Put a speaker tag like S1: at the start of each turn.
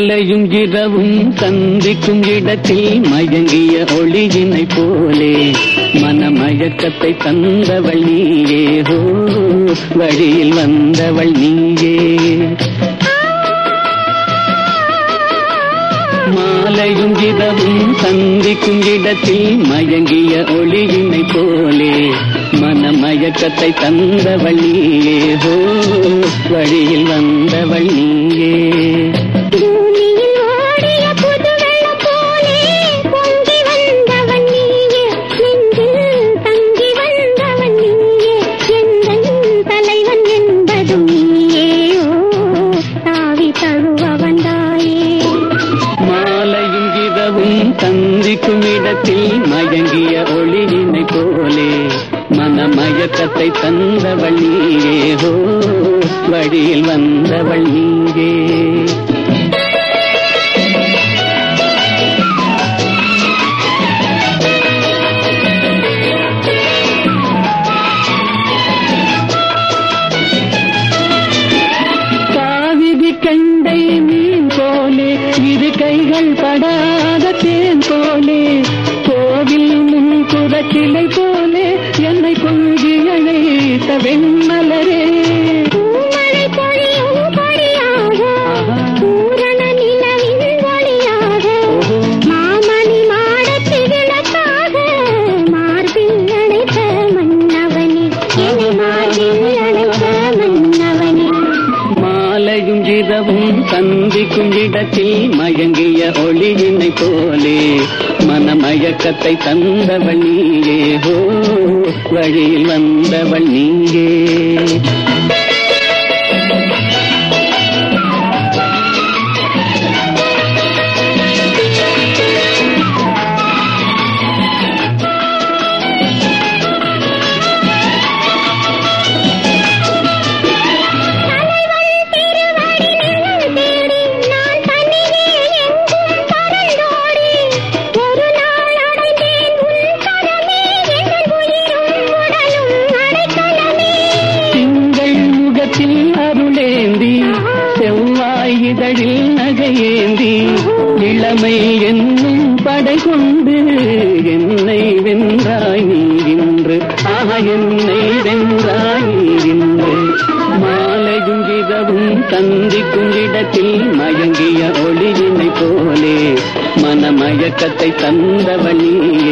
S1: மாலையும் இரவும் சந்திக்கும் இடத்தில் மயங்கிய ஒளியினை போலே மனமயக்கத்தை தந்தவள் நீயே ஹோ வழியில் வந்தவள் நீயே மாலையும் இரவும் சந்திக்கும் இடத்தில் மயங்கிய ஒளியினை போலே மனமயக்கத்தை தந்தவள் நீயே ஹோ வழியில் வந்தவள் நீயே
S2: பூமியில் ஓடிய புது வெள்ளம் போலே பொங்கி வந்தவன் நீயே நெஞ்சில் தங்கி வந்தவன் நீயே எந்தன் தலைவன் என்பதும் நீயே ஓ தாவி தழுவவன் தாயே
S1: மாலையும் இரவும் சந்திக்கும் இடத்தில் மயங்கிய ஒளியினை போலே மனமயக்கத்தை தந்தவள் நீயே ஹோ வழியில் வந்தவள் நீயே காவிரி கண்டை மீன் போலே இரு கைகள் படாத தேன் போலே கோவில் முன் குரச்சிலை போலே என்னை கொஞ்சி அழைத்த வெண்மலரே
S2: பூமழை பொழியும் பொழியாக பூரண நிலவின் ஒளியாக
S1: ஓஹோ.
S2: மாமணி மாடத் திகழக்காக மார்பில் அணைத்த மன்னவனே என்னை மார்பில் அணைத்த மன்னவனே
S1: மாலையும் இரவும் சந்திக்கும் இடத்தில் மயங்கிய ஒளியினை போலே மனமயக்கத்தை தந்தவள் நீயே ஹோ வழியில் வந்தவள் நீயே
S2: தலைவன் திருவடி நிழல் தேடி நான் தனியே எங்கும் பறந்தோடி ஒரு நாள் அடைந்தேன் உன் கரமே எங்கள் உயிரும் உடலும் அடைக்கலமே
S1: திங்கள் முகத்தில் அருளேந்தி செவ்வாய் இதழில் நகையேந்தி இளமை என்னும் படை கொண்டு என்னை வென்றாய் நீ இன்று ஆக என்னை வென்றாய் நீ இன்று மாலையும் இரவும் சந்திக்கும் இடத்தில் மயங்கிய ஒளியினை போலே மனமயக்கத்தை தந்தவள் நீயே